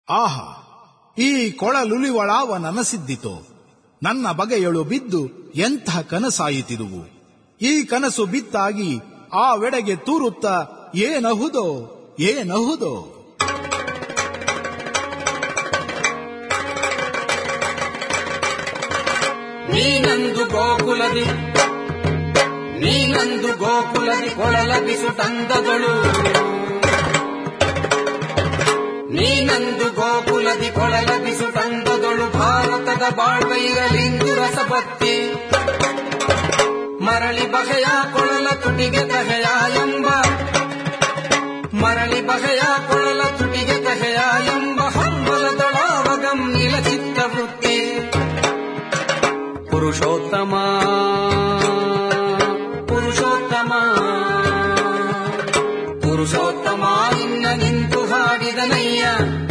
ಆಹಾ ಈ ಕೊಳಲುಲಿವಳಾವ ನನಸಿದ್ದಿತೋ ನನ್ನ ಬಗೆಯಳು ಬಿದ್ದು ಎಂಥ ಕನಸಾಯಿತಿರುವು ಈ ಕನಸು ಬಿತ್ತಾಗಿ ಆ ವೆಡೆಗೆ ತೂರುತ್ತ ಏನಹುದೋ ಏನಹುದೋ ನೀನಂದು ಗೋಕುಲದಿ ನೀನಂದು ಗೋಕುಲದಿ ಕೊಳಲ ಬಿಸು ತಂದದಳು ನೀನಂದು ಗೋಕುಲದಿ ಕೊಳಲ ಬಿಸು ತಂದದಳು ಭಾರತದ ಬಾಳ್ವೈರಲಿಂದು ರಸಪತ್ತಿ ಮರಳಿ ಬಗೆಯ ಕೊಳಲ ತುಟಿಗೆ ಕಹೆಯ ಎಂಬ ಮರಳಿ ಬಗೆಯ ಕೊಳಲ ತುಟಿಗೆ ಕಹೆಯ ಎಂಬ ಹಂಬಲದಳಾವಗಂ ನಿಲ ಚಿತ್ತವೃತ್ತಿ ಪುರುಷೋತ್ತಮ ಪುರುಷೋತ್ತಮ ಪುರುಷೋತ್ತಮ ನಿನ್ನ ನಿಂತು ಹಾಡಿದನಯ್ಯ